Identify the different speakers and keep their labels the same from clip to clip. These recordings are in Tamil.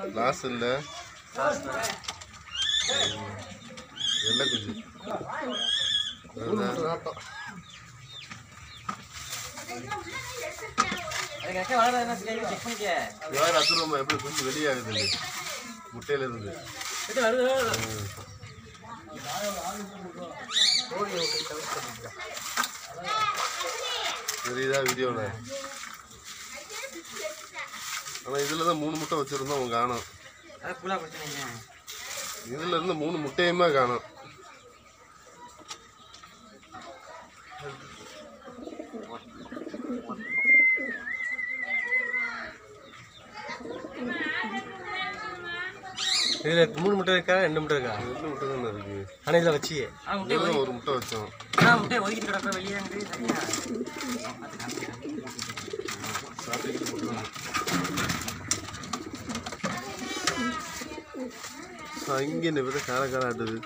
Speaker 1: லாஸ் இல்லை வெள்ளை குஞ்சு அதுதான்.
Speaker 2: அதுக்கு எக்கா வளர என்ன செய்ய செக் பண்ணிக்க
Speaker 1: வேற அசுரமா எப்படி குஞ்சு வெளியாகுது முட்டையில இருந்து
Speaker 2: இது வருது
Speaker 1: தெரியுதா வீடியோவில் ஆனால் இதில் தான் மூணு முட்டை வச்சுருந்தோம் அவங்க காணும்
Speaker 2: அது புலா பிரச்சனைங்க
Speaker 1: இதில் இருந்து மூணு முட்டையுமே காணும்
Speaker 3: இதில் மூணு முட்டை இருக்கா ரெண்டு முட்டை இருக்கா
Speaker 1: ரெண்டு முட்டை தானே இருக்கு
Speaker 3: ஆனால் இதில் வச்சு
Speaker 2: ஆ முட்டை
Speaker 1: இதில் ஒரு முட்டை வச்சோம்
Speaker 2: ஆ முட்டை ஒதுக்கிட்டு கிடப்ப வெளியே அங்கிட்டு சரியா
Speaker 1: சாப்பிட்டுக்கிட்டு போட்டுருவோம் இங்கே என்ன வித கார கார ஆட்டுது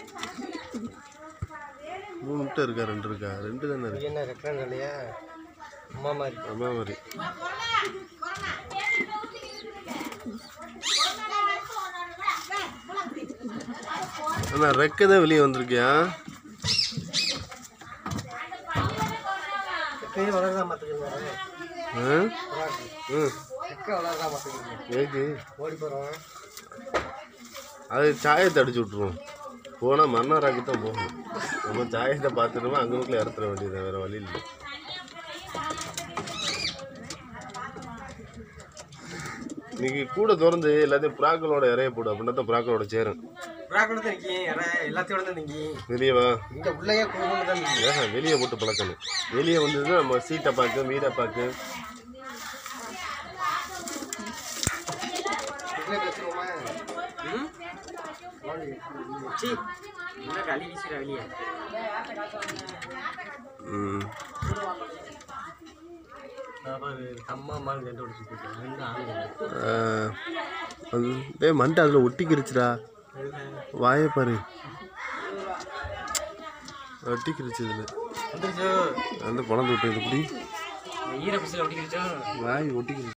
Speaker 1: மூணு முட்டை இருக்கா ரெண்டு இருக்கா ரெண்டு தானே இருக்கு
Speaker 3: என்ன ரெக்டான் இல்லையா அம்மா மாதிரி
Speaker 1: அம்மா மாதிரி அண்ணா ரெக்கை தான் வெளியே வந்திருக்கியா
Speaker 3: ரெக்கையே வளரதா மாற்றுக்குங்க
Speaker 1: ஆ ம்
Speaker 3: ரெக்கை வளரதா மாற்றுக்குங்க
Speaker 1: ஏக்கு
Speaker 3: ஓடி போகிறோம்
Speaker 1: அது சாயத்தை அடிச்சு விட்ருவோம் போனால் மன்னாராக்கி தான் போகணும் நம்ம சாயத்தை பார்த்துட்டோமா அங்கே வீட்டில் இறத்துற வேண்டியது வேறு வழி இல்லை இன்னைக்கு கூட திறந்து எல்லாத்தையும் புறாக்களோட இறைய போடு அப்படின்னா தான் புறாக்களோட சேரும்
Speaker 3: புறா கூட தான் நிற்கி எல்லாத்தையும் கூட தான் நிற்கி
Speaker 1: வெளியே வா
Speaker 3: இங்கே உள்ளேயே குழுன்னு தான் நிற்கி
Speaker 1: ஏஹா, வெளியே போட்டு பழக்கணும் வெளியே வந்ததுன்னா நம்ம சீட்டை பார்க்க வீடை பார்க்க
Speaker 3: உள்ளே வச்சுருவோமா
Speaker 2: ம் சி என்ன களி வீசுற வெளியே
Speaker 1: ம்
Speaker 3: அம்மா அம்மா ரெண்டு ஓடிச்சு போயிட்டு ரெண்டு ஆளுங்க
Speaker 1: ஆ, அது டேய் மண்டை அதில் ஒட்டிக்கிருச்சுடா வாயை பாரு ஒட்டிக்கிருச்சு இதில்
Speaker 3: வந்துருச்சோ
Speaker 1: அந்த பணம் தொட்டு இது இப்படி
Speaker 2: ஈர பிசில் ஒட்டிக்கிச்சோ
Speaker 1: வாய் ஒட்டிக்கிருச்சு